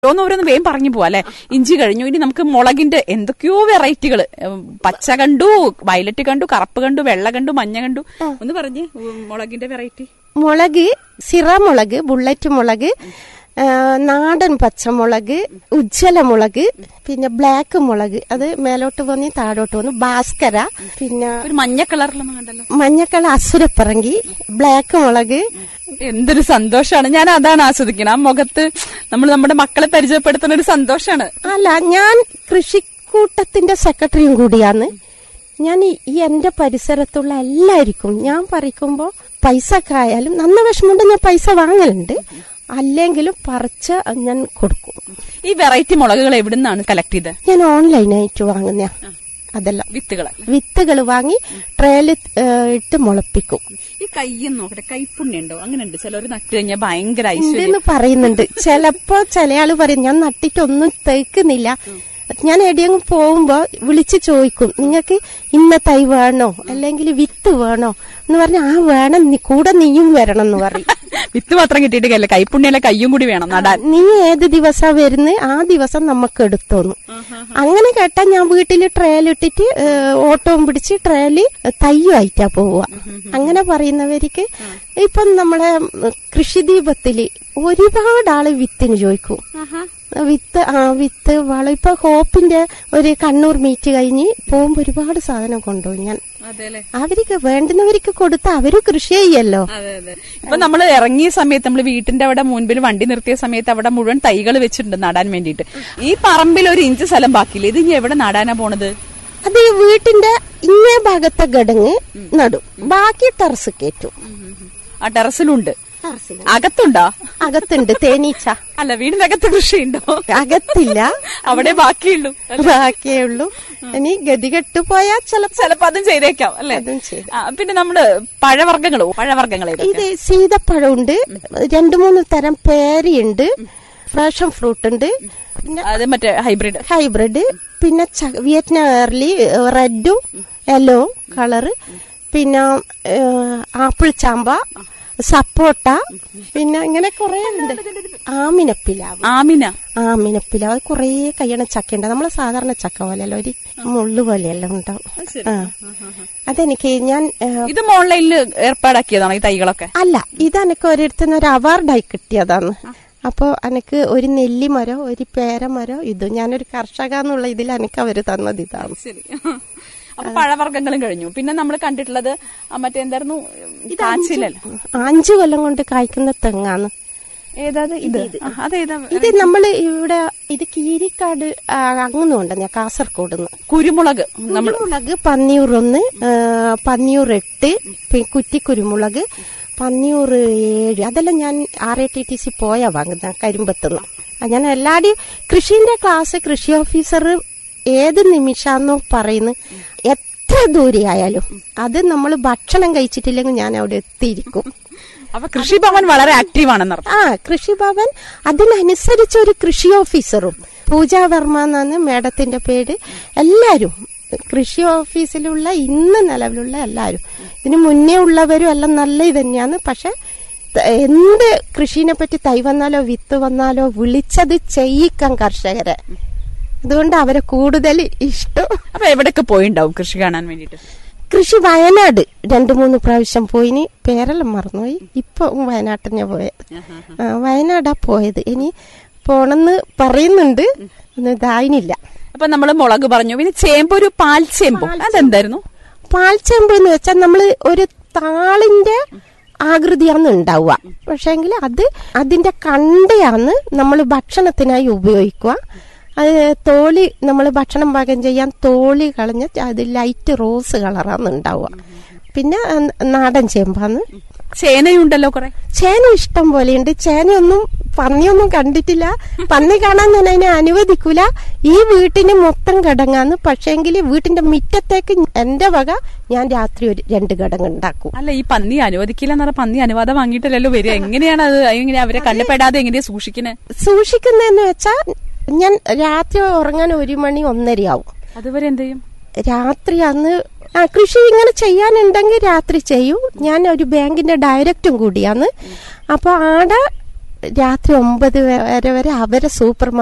ഓരോന്ന് ഓരോന്ന് വേഗം പറഞ്ഞു പോവാ അല്ലെ ഇഞ്ചി കഴിഞ്ഞു ഇനി നമുക്ക് മുളകിന്റെ എന്തൊക്കെയോ വെറൈറ്റികൾ പച്ച കണ്ടു വയലറ്റ് കണ്ടു കറുപ്പ് കണ്ടു വെള്ള കണ്ടു മഞ്ഞ കണ്ടു ഒന്ന് പറഞ്ഞേ ഉം, മുളകിന്റെ വെറൈറ്റി മുളക് സിറ മുളക് ബുള്ളറ്റ് മുളക് ആ, നാടൻ പച്ചമുളക് ഉജ്ജ്വല മുളക് പിന്നെ ബ്ലാക്ക് മുളക് അത് മേലോട്ട് പോന്നി താഴോട്ട് പോന്നു ഭാസ്കര പിന്നെ ഒരു മഞ്ഞ കളറിലൊന്നും കണ്ടല്ലോ മഞ്ഞക്കള അസുരപ്പറങ്കി ബ്ലാക്ക് മുളക് എന്തൊരു സന്തോഷാണ് ഞാൻ അതാണ് ആസ്വദിക്കുന്നത് ആ മുഖത്ത് നമ്മൾ നമ്മുടെ മക്കളെ പരിചയപ്പെടുത്തുന്ന ഒരു സന്തോഷാണ് അല്ല ഞാൻ കൃഷിക്കൂട്ടത്തിന്റെ സെക്രട്ടറിയും കൂടിയാണ് ഞാൻ ഈ ഈ എന്റെ പരിസരത്തുള്ള എല്ലാവർക്കും ഞാൻ പറിക്കുമ്പോ പൈസക്കായാലും നന്ന വിഷമമുണ്ട് ഞാൻ പൈസ വാങ്ങലുണ്ട് അല്ലെങ്കിലും പറിച്ച് ഞാൻ കൊടുക്കും ഈ വെറൈറ്റി മുളകുകൾ എവിടുന്നാണ് കളക്ട് ചെയ്ത് ഞാൻ ഓൺലൈനായിട്ട് വാങ്ങുന്ന അതെല്ലാം വിത്തുകൾ വിത്തുകൾ വാങ്ങി ട്രയലിൽ ഇട്ട് മുളപ്പിക്കും ഈ കയ്യും നോക്കട്ടെ കൈപ്പുണ്യുണ്ടോ അങ്ങനെ ഉണ്ട് ചിലർ നട്ടു കഴിഞ്ഞാൽ ഭയങ്കര ഐശ്വര്യം ഉണ്ടെന്ന് പറയുന്നുണ്ട് ചിലപ്പോ ചില ആള് പറയും ഞാൻ നട്ടിട്ടൊന്നും തേക്കുന്നില്ല ഞാൻ എവിടെയെങ്കിലും പോകുമ്പോ വിളിച്ചു ചോദിക്കും നിങ്ങൾക്ക് ഇന്ന തൈ വേണോ അല്ലെങ്കിൽ വിത്ത് വേണോ എന്ന് പറഞ്ഞാൽ ആ വേണം നീ കൂടെ നീയും വരണം എന്ന് പറയും വിത്ത് മാത്രം കിട്ടിയിട്ട് കാര്യമില്ല കൈപ്പുണ്യല്ല കയ്യും കൂടി വേണം നടാൻ നീ ഏത് ദിവസം വരുന്നത് ആ ദിവസം നമുക്ക് എടുത്തോന്നു അങ്ങനെ കേട്ടാ ഞാൻ വീട്ടില് ട്രയലിട്ടിട്ട് ഓട്ടവും പിടിച്ച് ട്രയല് തയ്യുമായിട്ടാ പോവുക അങ്ങനെ പറയുന്നവർക്ക് ഇപ്പം നമ്മുടെ ഉം, കൃഷിദീപത്തില് ഒരുപാട് ആള് വിത്തിന് ചോദിക്കും വിത്ത് ആ വിത്ത് വളം ഇപ്പൊ ഹോപ്പിന്റെ ഒരു കണ്ണൂർ മീറ്റ് കഴിഞ്ഞ് പോകുമ്പോ ഒരുപാട് സാധനം കൊണ്ടുപോകും ഞാൻ അതെല്ലേ അവർക്ക് വേണ്ടുന്നവർക്ക് കൊടുത്ത അവര് കൃഷി ചെയ്യല്ലോ അതെ അതെ ഇപ്പൊ നമ്മൾ ഇറങ്ങിയ സമയത്ത് നമ്മൾ വീട്ടിന്റെ അവിടെ മുൻപിൽ വണ്ടി നിർത്തിയ സമയത്ത് അവിടെ മുഴുവൻ തൈകൾ വെച്ചിട്ടുണ്ട് നടാൻ വേണ്ടിയിട്ട് ഈ പറമ്പിൽ ഒരു ഇഞ്ച് സ്ഥലം ബാക്കിയില്ല ഇത് ഇനി എവിടെ നടാനാ പോണത് അത് ഈ വീട്ടിന്റെ ഇങ്ങേ ഭാഗത്തെ ഗടങ്ങ് നടും ബാക്കി ടെറസ് കയറ്റും ആ ടെറസിലുണ്ട് അകത്തുണ്ടോ അകത്തുണ്ട് തേനീച്ച അല്ല വീടിന്റെ അകത്ത് കൃഷിയുണ്ടോ അകത്തില്ല അവിടെ ബാക്കിയുള്ളൂ ബാക്കിയേ ഉള്ളൂ ഇനി ഗതികെട്ട് പോയാൽ ചിലപ്പോ ചിലപ്പോ അതും ചെയ്തേക്കാം അല്ലെ അതും ചെയ്തു ആ, പിന്നെ നമ്മള് പഴവർഗ്ഗങ്ങളോ പഴവർഗ്ഗങ്ങൾ ഇത് സീതപ്പഴമുണ്ട് രണ്ടു മൂന്ന് തരം പേരയുണ്ട് ഫ്രാഷൻ ഫ്രൂട്ട് ഉണ്ട് പിന്നെ അത് മറ്റേ ഹൈബ്രിഡ് ഹൈബ്രിഡ് പിന്നെ ച- വിയറ്റ്നാം എയർലി റെഡും യെല്ലോ കളറ് പിന്നെ ഏഹ്, ആപ്പിൾ ചാമ്പ സപ്പോട്ട പിന്നെ ഇങ്ങനെ കുറെ ഉണ്ട് ആമിനപ്പിലാവ് ആമിന ആമിനപ്പിലാവ് അത് കുറേ കയ്യണ ചക്ക ഉണ്ട് നമ്മളെ സാധാരണ ചക്ക പോലെയല്ല ഒരു മുള്ളു പോലെയല്ല ഉണ്ടാവും ആ അതെനിക്ക് ഞാൻ ഏഹ്, ഇതും ഓൺലൈനിൽ ഏർപ്പാടാക്കിയതാണോ ഈ തൈകളൊക്കെ അല്ല ഇതെനിക്ക് ഒരിടത്തുനിന്ന് ഒരു അവാർഡായി കിട്ടിയതാണ് അപ്പോ എനിക്ക് ഒരു നെല്ലിമരം ഒരു പേരമരം ഇത് ഞാനൊരു കർഷക എന്നുള്ള ഇതിൽ എനിക്ക് അവര് തന്നത് ഇതാണ് ശരി അപ്പൊ പഴവർഗ്ഗങ്ങളും കഴിഞ്ഞു പിന്നെ നമ്മൾ കണ്ടിട്ടുള്ളത് ആ മറ്റേ എന്തായിരുന്നു കാച്ചിലല്ല അഞ്ചു കൊല്ലം കൊണ്ട് കായ്ക്കുന്ന തെങ്ങാണ് ഏതാത് ഇത് ആ, അതേതാ ഇത് നമ്മൾ ഇവിടെ ഇത് കീരിക്കാട് ആ, അങ്ങൊന്നും ഉണ്ടെന്ന് കാസർഗോഡ് നിന്ന് കുരുമുളക് നമ്മൾ കുരുമുളക് പന്നിയൂർ ഒന്ന് ആ, പന്നിയൂർ എട്ട് പിന്നെ കുറ്റി കുരുമുളക് പന്നിയൂർ ഏഴ് അതെല്ലാം ഞാൻ R A T T C പോയാ വാങ്ങുന്ന കരിമ്പത്തുനിന്ന് ആ, ഞാൻ എല്ലാവരുടെയും കൃഷിന്റെ ക്ലാസ് കൃഷി ഓഫീസർ ഏത് നിമിഷാന്നോ പറയുന്നു എത്ര ദൂരെ ആയാലും അത് നമ്മൾ ഭക്ഷണം കഴിച്ചിട്ടില്ലെങ്കിൽ ഞാൻ അവിടെ എത്തിയിരിക്കും അപ്പൊ കൃഷിഭവൻ വളരെ ആക്റ്റീവ് ആണെന്നർത്ഥം ആ കൃഷിഭവൻ അതിനനുസരിച്ച് ഒരു കൃഷി ഓഫീസറും പൂജ വർമ്മ എന്നാണ് മേഡത്തിന്റെ പേര് എല്ലാരും കൃഷി ഓഫീസിലുള്ള ഇന്ന് നിലവിലുള്ള എല്ലാരും ഇതിന് മുന്നേ ഉള്ളവരും എല്ലാം നല്ല ഇത് തന്നെയാണ് പക്ഷെ ത- എന്ത് കൃഷിനെ പറ്റി തൈ വന്നാലോ വിത്ത് വന്നാലോ വിളിച്ചത് ചെയ്യിക്കാൻ കർഷകരെ അതുകൊണ്ട് അവരെ കൂടുതൽ ഇഷ്ടം അപ്പൊ എവിടെയൊക്കെ പോയിണ്ടാവും കൃഷി കാണാൻ വേണ്ടിട്ട് കൃഷി വയനാട് രണ്ടു മൂന്ന് പ്രാവശ്യം പോയിനി പേരെല്ലാം മറന്നുപോയി ഇപ്പൊ വയനാട്ടിനെ പോയത് ആ, വയനാടാ പോയത് ഇനി പോണെന്ന് പറയുന്നുണ്ട് ഒന്നും ഇതായിനില്ല അപ്പൊ നമ്മള് മുളക് പറഞ്ഞു പിന്നെ ചേമ്പ് ഒരു പാൽ ചേമ്പോ അതെന്തായിരുന്നു പാൽച്ചെമ്പ് എന്ന് വെച്ചാൽ നമ്മൾ ഒരു താളിന്റെ ആകൃതിയാണ് ഉണ്ടാവുക പക്ഷേങ്കിൽ അത് അതിന്റെ കണ്ടയാണ് നമ്മൾ ഭക്ഷണത്തിനായി ഉപയോഗിക്കുക അത് തോലി നമ്മൾ ഭക്ഷണം പാകം ചെയ്യാൻ തോലി കളഞ്ഞ അത് ലൈറ്റ് റോസ് കളറാണ് ഉണ്ടാവുക പിന്നെ ആ, നാടൻ ചേമ്പാന്ന് ചേനയുണ്ടല്ലോ കുറെ ചേന ഇഷ്ടം പോലെയുണ്ട് ചേനയൊന്നും പന്നിയൊന്നും കണ്ടിട്ടില്ല പന്നി കാണാൻ ഞാൻ അതിനെ അനുവദിക്കൂല ഈ വീട്ടിന് മൊത്തം കടങ്ങാന്ന് പക്ഷേങ്കിൽ വീട്ടിന്റെ മുറ്റത്തേക്ക് എന്റെ വക ഞാൻ രാത്രി ഒരു രണ്ട് കടങ്ങ് ഉണ്ടാക്കും അല്ല ഈ പന്നി അനുവദിക്കില്ല എന്ന് പറഞ്ഞ പന്നി അനുവാദം വാങ്ങിയിട്ടല്ലോ വരിക എങ്ങനെയാണ് അത് എങ്ങനെ അവരെ കണ്ണപ്പെടാതെ എങ്ങനെയാ സൂക്ഷിക്കുന്നത് സൂക്ഷിക്കുന്നതെന്ന് വെച്ചാൽ ഞാൻ രാത്രി ഉറങ്ങാൻ ഒരു മണി ഒന്നരയാവും അതുവരെ എന്ത് ചെയ്യും രാത്രി അന്ന് ആ കൃഷി ഇങ്ങനെ ചെയ്യാനുണ്ടെങ്കിൽ രാത്രി ചെയ്യും ഞാൻ ഒരു ബാങ്കിന്റെ ഡയറക്റ്റും കൂടിയാണ് അപ്പൊ ആടെ രാത്രി ഒമ്പത് വരെ വരെ അവരെ സൂപ്പർ